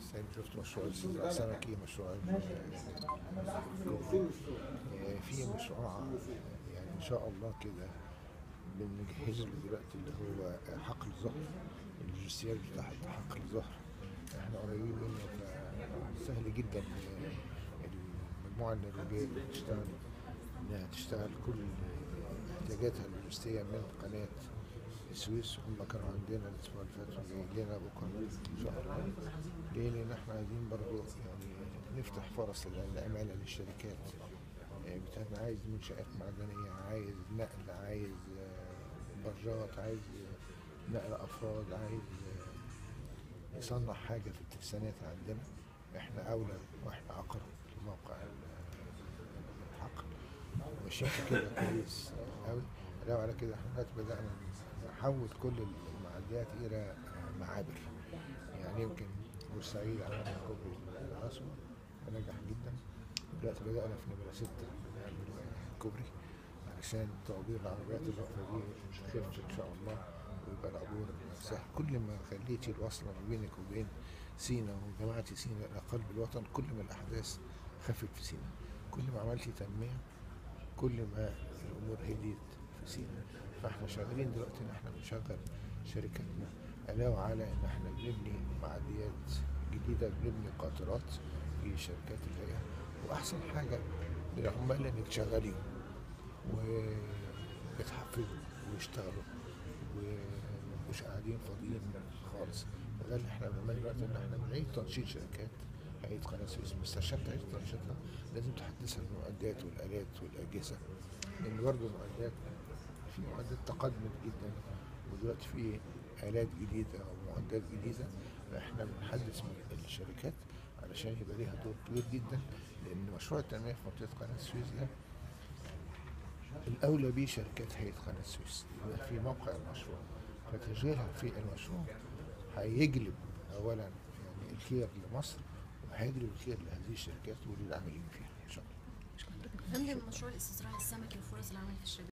زي ما شفت مشروع الاستزراع السمكي مشروع آه، في مشروع يعني ان شاء الله كده بنجهز له دلوقتي اللي هو حقل زهر الجسير بتاع حقل زهر احنا قريبين منه فسهل جدا المجموعه النرويجيه اللي بتشتغل انها تشتغل كل احتياجاتها اللوجستيه من قناه السويس هم كانوا عندنا الاسبوع اللي فات وجايين لنا بكره ان شاء الله ليه؟ لان احنا عايزين برضو يعني نفتح فرص للعماله للشركات يعني بتاعتنا عايز منشآت معدنية عايز نقل عايز آه، برجات عايز آه، نقل أفراد عايز آه، يصنع حاجة في الترسانات عندنا احنا أولى واحنا أقرب لموقع ال- الحقل ماشيين في كده كويس أوي علاوة على كده احنا دلوقتي بدأنا نحول كل المعديات إلى معابر يعني يمكن بورسعيد عملنا كوبري العاصمة نجح جدا دلوقتي بدأنا في نمرة ستة نعمل كوبري علشان تعبير العربيات الواقفة دي تخف إن شاء الله ويبقى العبور سهل كل ما خليتي الوصلة ما بينك وبين سينا وجماعة سينا إلى قلب الوطن كل ما الأحداث خفت في سينا كل ما عملتي تنمية كل ما الأمور هديت في سينا فاحنا شغالين دلوقتي إن احنا بنشغل شركاتنا علاوة على إن احنا بنبني معديات جديدة بنبني قاطرات في شركات الهيئة وأحسن حاجة للعمال إنك تشغليهم وبتحفزوا ويشتغلوا ومش قاعدين فاضيين خالص وده اللي احنا بنعمله دلوقتي ان احنا بنعيد تنشيط شركات هيئة قناة السويس بس عشان تعيد تنشيطها لازم تحدثها المعدات والآلات والأجهزة لأن برضه المعدات في معدات تقدمت جدا ودلوقتي في آلات جديدة ومعدات جديدة فاحنا بنحدث من الشركات علشان يبقى ليها دور كبير جدا لأن مشروع التنمية في منطقة قناة السويس ده الأولى به شركات هيئة قناة السويس يبقى في موقع المشروع فتشغيلها في المشروع هيجلب أولا يعني الخير لمصر وهيجلب الخير لهذه الشركات وللعاملين فيها إن شاء الله فندم مشروع الاستصلاح السمكي وفرص العمل في الشباب